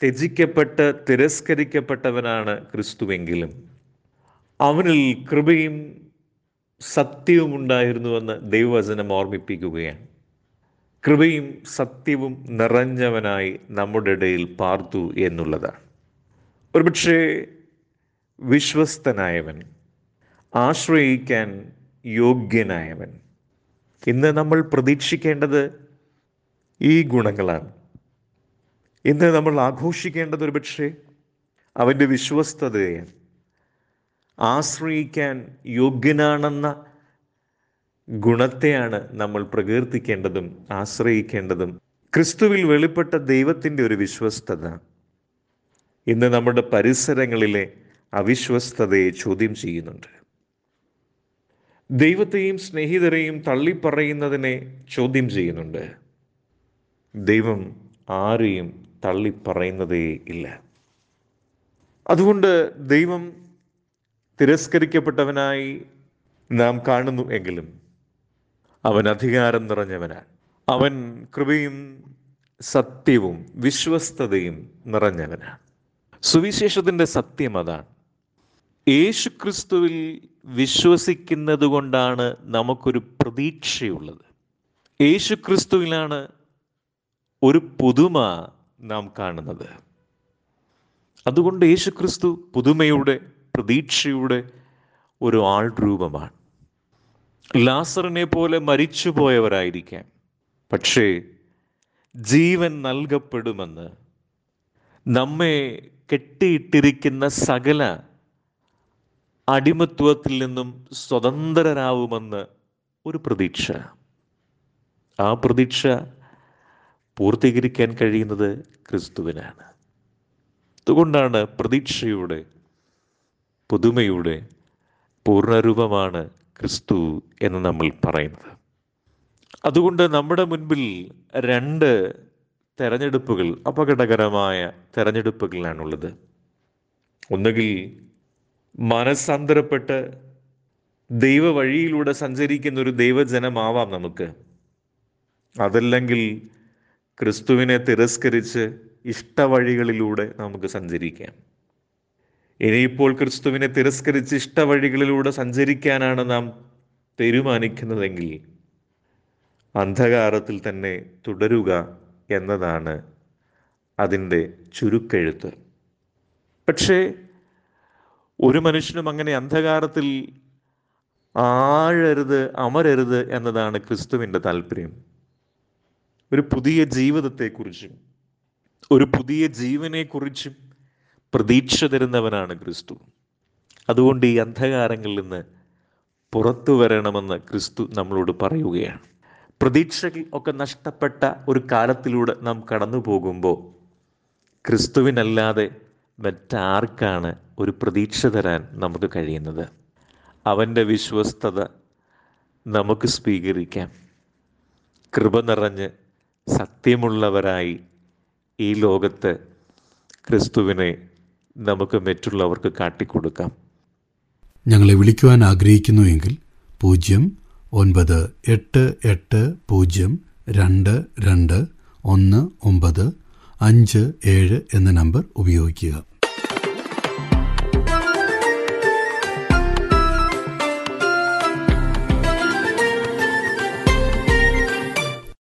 ത്യജിക്കപ്പെട്ട് തിരസ്കരിക്കപ്പെട്ടവനാണ് ക്രിസ്തുവെങ്കിലും അവനിൽ കൃപയും സത്യവും ഉണ്ടായിരുന്നുവെന്ന് ദൈവവചനം ഓർമ്മിപ്പിക്കുകയാണ് കൃപയും സത്യവും നിറഞ്ഞവനായി നമ്മുടെ ഇടയിൽ പാർത്തു എന്നുള്ളതാണ് ഒരുപക്ഷെ വിശ്വസ്തനായവൻ ആശ്രയിക്കാൻ യോഗ്യനായവൻ ഇന്ന് നമ്മൾ പ്രതീക്ഷിക്കേണ്ടത് ഈ ഗുണങ്ങളാണ് ഇന്ന് നമ്മൾ ആഘോഷിക്കേണ്ടത് ഒരുപക്ഷെ അവൻ്റെ വിശ്വസ്തതയാണ് ആശ്രയിക്കാൻ യോഗ്യനാണെന്ന ഗുണത്തെയാണ് നമ്മൾ പ്രകീർത്തിക്കേണ്ടതും ആശ്രയിക്കേണ്ടതും ക്രിസ്തുവിൽ വെളിപ്പെട്ട ദൈവത്തിൻ്റെ ഒരു വിശ്വസ്തത ഇന്ന് നമ്മുടെ പരിസരങ്ങളിലെ അവിശ്വസ്തതയെ ചോദ്യം ചെയ്യുന്നുണ്ട് ദൈവത്തെയും സ്നേഹിതരെയും തള്ളിപ്പറയുന്നതിനെ ചോദ്യം ചെയ്യുന്നുണ്ട് ദൈവം ആരെയും തള്ളിപ്പറയുന്നതേ ഇല്ല അതുകൊണ്ട് ദൈവം തിരസ്കരിക്കപ്പെട്ടവനായി നാം കാണുന്നു എങ്കിലും അവൻ അധികാരം നിറഞ്ഞവനാണ് അവൻ കൃപയും സത്യവും വിശ്വസ്തതയും നിറഞ്ഞവനാണ് സുവിശേഷത്തിൻ്റെ സത്യം അതാണ് യേശു ക്രിസ്തുവിൽ വിശ്വസിക്കുന്നത് കൊണ്ടാണ് നമുക്കൊരു പ്രതീക്ഷയുള്ളത് യേശു ക്രിസ്തുവിലാണ് ഒരു പുതുമ നാം കാണുന്നത് അതുകൊണ്ട് യേശു ക്രിസ്തു പുതുമയുടെ പ്രതീക്ഷയുടെ ഒരു ആൾ രൂപമാണ് ലാസറിനെ പോലെ മരിച്ചുപോയവരായിരിക്കാം പക്ഷേ ജീവൻ നൽകപ്പെടുമെന്ന് നമ്മെ കെട്ടിയിട്ടിരിക്കുന്ന സകല അടിമത്വത്തിൽ നിന്നും സ്വതന്ത്രരാവുമെന്ന് ഒരു പ്രതീക്ഷ ആ പ്രതീക്ഷ പൂർത്തീകരിക്കാൻ കഴിയുന്നത് ക്രിസ്തുവിനാണ് അതുകൊണ്ടാണ് പ്രതീക്ഷയുടെ പുതുമയുടെ പൂർണ്ണരൂപമാണ് ക്രിസ്തു എന്ന് നമ്മൾ പറയുന്നത് അതുകൊണ്ട് നമ്മുടെ മുൻപിൽ രണ്ട് തെരഞ്ഞെടുപ്പുകൾ അപകടകരമായ തെരഞ്ഞെടുപ്പുകളാണുള്ളത് ഒന്നുകിൽ മനസ്സാന്തരപ്പെട്ട് ദൈവ വഴിയിലൂടെ സഞ്ചരിക്കുന്ന ഒരു ദൈവജനമാവാം നമുക്ക് അതല്ലെങ്കിൽ ക്രിസ്തുവിനെ തിരസ്കരിച്ച് ഇഷ്ടവഴികളിലൂടെ നമുക്ക് സഞ്ചരിക്കാം ഇനിയിപ്പോൾ ക്രിസ്തുവിനെ തിരസ്കരിച്ച് ഇഷ്ടവഴികളിലൂടെ സഞ്ചരിക്കാനാണ് നാം തീരുമാനിക്കുന്നതെങ്കിൽ അന്ധകാരത്തിൽ തന്നെ തുടരുക എന്നതാണ് അതിൻ്റെ ചുരുക്കെഴുത്ത് പക്ഷേ ഒരു മനുഷ്യനും അങ്ങനെ അന്ധകാരത്തിൽ ആഴരുത് അമരരുത് എന്നതാണ് ക്രിസ്തുവിൻ്റെ താല്പര്യം ഒരു പുതിയ ജീവിതത്തെക്കുറിച്ചും ഒരു പുതിയ ജീവനെക്കുറിച്ചും പ്രതീക്ഷ തരുന്നവനാണ് ക്രിസ്തു അതുകൊണ്ട് ഈ അന്ധകാരങ്ങളിൽ നിന്ന് പുറത്തു വരണമെന്ന് ക്രിസ്തു നമ്മളോട് പറയുകയാണ് പ്രതീക്ഷകൾ ഒക്കെ നഷ്ടപ്പെട്ട ഒരു കാലത്തിലൂടെ നാം കടന്നു പോകുമ്പോൾ ക്രിസ്തുവിനല്ലാതെ മറ്റാർക്കാണ് ഒരു പ്രതീക്ഷ തരാൻ നമുക്ക് കഴിയുന്നത് അവൻ്റെ വിശ്വസ്തത നമുക്ക് സ്വീകരിക്കാം കൃപ നിറഞ്ഞ് സത്യമുള്ളവരായി ഈ ലോകത്ത് ക്രിസ്തുവിനെ നമുക്ക് മറ്റുള്ളവർക്ക് കാട്ടിക്കൊടുക്കാം ഞങ്ങളെ വിളിക്കുവാൻ ആഗ്രഹിക്കുന്നുവെങ്കിൽ പൂജ്യം ഒൻപത് എട്ട് എട്ട് പൂജ്യം രണ്ട് രണ്ട് ഒന്ന് ഒമ്പത് അഞ്ച് ഏഴ് എന്ന നമ്പർ ഉപയോഗിക്കുക